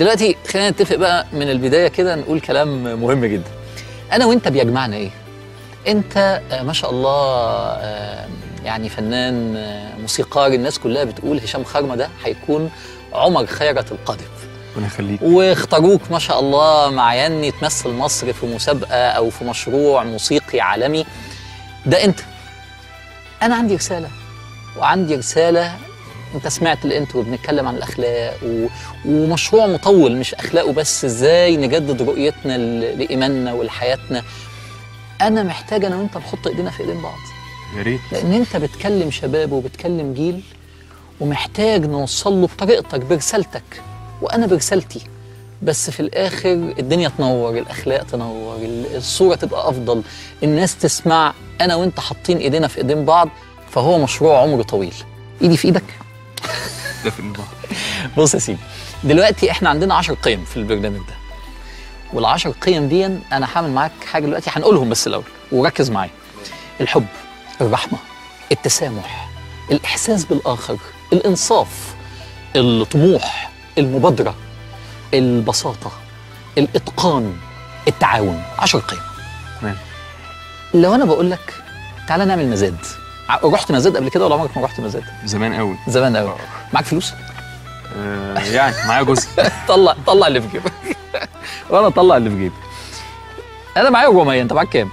دلوقتي خلينا نتفق بقى من البدايه كده نقول كلام مهم جدا انا وانت بيجمعنا ايه انت آه، ما شاء الله آه، يعني فنان آه، موسيقار الناس كلها بتقول هشام خرمه ده هيكون عمر خيرت القادم ربنا يخليك واختاروك ما شاء الله مع يني تمثل مصر في مسابقه او في مشروع موسيقي عالمي ده انت انا عندي رساله وعندي رساله انت سمعت الانترو بنتكلم عن الاخلاق و... ومشروع مطول مش اخلاقه بس ازاي نجدد رؤيتنا ل... لايماننا ولحياتنا انا محتاج انا وانت نحط ايدينا في ايدين بعض يا ريت لان انت بتكلم شباب وبتكلم جيل ومحتاج نوصل له بطريقتك برسالتك وانا برسالتي بس في الاخر الدنيا تنور الاخلاق تنور ال- الصوره تبقى افضل الناس تسمع انا وانت حاطين ايدينا في ايدين بعض فهو مشروع عمره طويل ايدي في ايدك ده في البحر بص يا سيدي دلوقتي احنا عندنا 10 قيم في البرنامج ده والعشر قيم دي انا هعمل معاك حاجه دلوقتي هنقولهم بس الاول وركز معايا الحب الرحمه التسامح الاحساس بالاخر الانصاف الطموح المبادره البساطه الاتقان التعاون 10 قيم تمام لو انا بقول لك تعالى نعمل مزاد ع- رحت مزاد قبل كده ولا عمرك ما رحت مزاد زمان قوي زمان قوي معاك فلوس آه يعني معايا جزء طلع طلع اللي في جيبك وانا اطلع اللي في جيبي انا معايا 400 انت معاك كام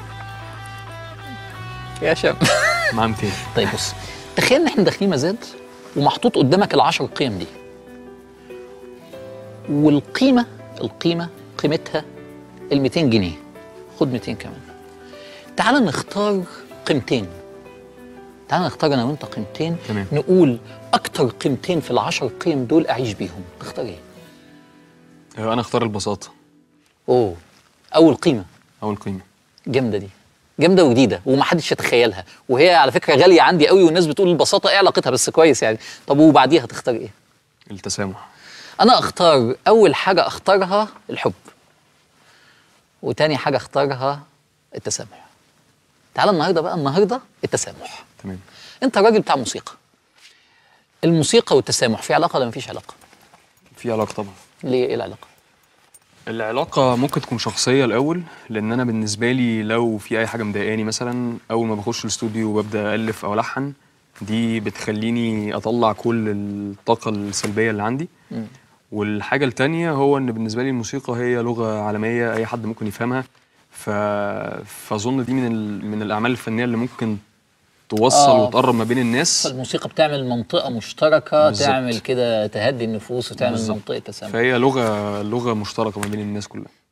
يا شاب معايا 200 طيب بص تخيل ان احنا داخلين مزاد ومحطوط قدامك العشر قيم دي والقيمه القيمه قيمتها ال 200 جنيه خد 200 كمان تعال نختار قيمتين تعال نختار انا وانت قيمتين تمام. نقول اكتر قيمتين في العشر قيم دول اعيش بيهم تختار ايه آه انا اختار البساطه اوه اول قيمه اول قيمه جامده دي جامده وجديده ومحدش يتخيلها وهي على فكره غاليه عندي قوي والناس بتقول البساطه ايه علاقتها بس كويس يعني طب وبعديها تختار ايه التسامح انا اختار اول حاجه اختارها الحب وتاني حاجه اختارها التسامح تعال النهارده بقى النهارده التسامح تمام انت راجل بتاع موسيقى الموسيقى والتسامح في علاقه ولا مفيش علاقه في علاقه طبعا ليه ايه العلاقه العلاقة ممكن تكون شخصية الأول لأن أنا بالنسبة لي لو في أي حاجة مضايقاني مثلا أول ما بخش الاستوديو وببدأ ألف أو ألحن دي بتخليني أطلع كل الطاقة السلبية اللي عندي مم. والحاجة التانية هو إن بالنسبة لي الموسيقى هي لغة عالمية أي حد ممكن يفهمها ف... فأظن دي من ال... من الأعمال الفنية اللي ممكن توصل آه. وتقرب ما بين الناس فالموسيقى بتعمل منطقه مشتركه بالظبط. تعمل كده تهدي النفوس وتعمل بالظبط. منطقه تسامح فهي لغة لغة مشتركة ما بين الناس كلها